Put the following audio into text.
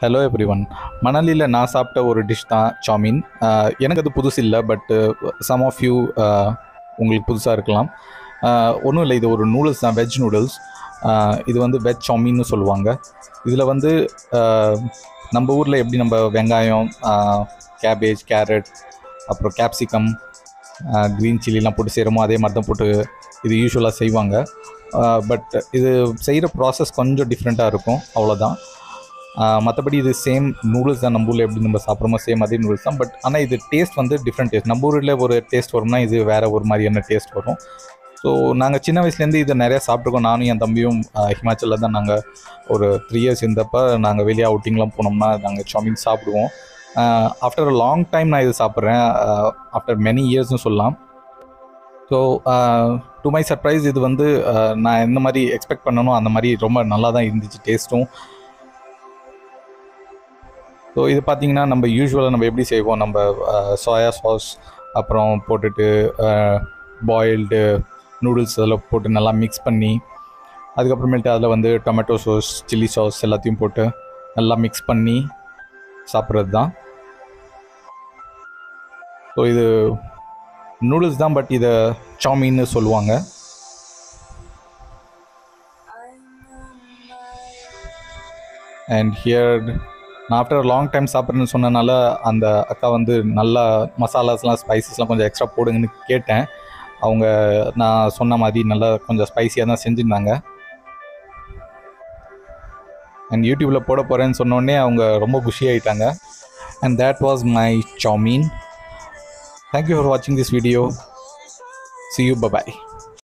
hello every one மணலியில் நான் சாப்பிட்ட ஒரு டிஷ் தான் சாமின் ஆஹ் எனக்கு அது புதுசு இல்லை பட்டு சம் ஆஃப் யூ உங்களுக்கு புதுசாக இருக்கலாம் ஒன்றும் இல்லை இது ஒரு நூடுல்ஸ் தான் வெஜ் நூடுல்ஸ் இது வந்து வெஜ் சாமின்னு சொல்லுவாங்க இதில் வந்து ஆஹ் நம்ம ஊரில் எப்படி நம்ம வெங்காயம் கேபேஜ் கேரட் அப்புறம் கேப்சிகம் க்ரீன் சில்லிலாம் போட்டு செய்கிறோமோ அதே மாதிரி தான் போட்டு இது யூஸ்வலாக செய்வாங்க பட் இது செய்கிற ப்ராசஸ் கொஞ்சம் டிஃப்ரெண்ட்டாக இருக்கும் அவ்வளோதான் மற்றபடி இது சேம் நூடுல்ஸ் தான் நம்ம ஊரில் எப்படி நம்ம சாப்பிட்றோமோ சேம் அதே நூடுல்ஸ் தான் பட் ஆனால் இது டேஸ்ட் வந்து டிஃப்ரெண்ட் டேஸ்ட் நம்ம ஊரில் ஒரு டேஸ்ட் வரும்னா இது வேறு ஒரு மாதிரியான டேஸ்ட் வரும் ஸோ நாங்கள் சின்ன வயசுலேருந்து இதை நிறையா சாப்பிட்ருக்கோம் நானும் என் தம்பியும் ஹிமாச்சலில் தான் நாங்கள் ஒரு த்ரீ இயர்ஸ் இருந்தப்போ நாங்கள் வெளியே அவுட்டிங்லாம் போனோம்னா நாங்கள் சாமின் சாப்பிடுவோம் ஆஃப்டர் அ லாங் டைம் நான் இது சாப்பிட்றேன் ஆஃப்டர் மெனி இயர்ஸ்னு சொல்லலாம் ஸோ டு மை சர்ப்ரைஸ் இது வந்து uh, நான் எந்த மாதிரி எக்ஸ்பெக்ட் பண்ணணும் அந்த மாதிரி ரொம்ப நல்லா தான் இருந்துச்சு டேஸ்ட்டும் ஸோ இது பார்த்தீங்கன்னா நம்ம யூஸ்வலாக நம்ம எப்படி செய்வோம் நம்ம சோயா சாஸ் அப்புறம் போட்டுட்டு பாயில்டு நூடுல்ஸ் அதில் போட்டு நல்லா மிக்ஸ் பண்ணி அதுக்கப்புறமேட்டு அதில் வந்து டொமேட்டோ சாஸ் சில்லி சாஸ் எல்லாத்தையும் போட்டு நல்லா மிக்ஸ் பண்ணி சாப்பிட்றது தான் ஸோ இது நூடுல்ஸ் தான் பட் இதை சாமின்னு சொல்லுவாங்க அண்ட் ஹியர் நான் ஆஃப்டர் லாங் டைம் சாப்பிட்றேன்னு சொன்னனால அந்த அக்கா வந்து நல்லா மசாலாஸ்லாம் ஸ்பைசஸ்லாம் கொஞ்சம் எக்ஸ்ட்ரா போடுங்கன்னு கேட்டேன் அவங்க நான் சொன்ன மாதிரி நல்லா கொஞ்சம் ஸ்பைசியாக தான் செஞ்சுருந்தாங்க அண்ட் யூடியூப்பில் போட போகிறேன்னு சொன்னோடனே அவங்க ரொம்ப குஷி ஆகிட்டாங்க and that was my saimin thank you for வாட்சிங் this video see you bye bye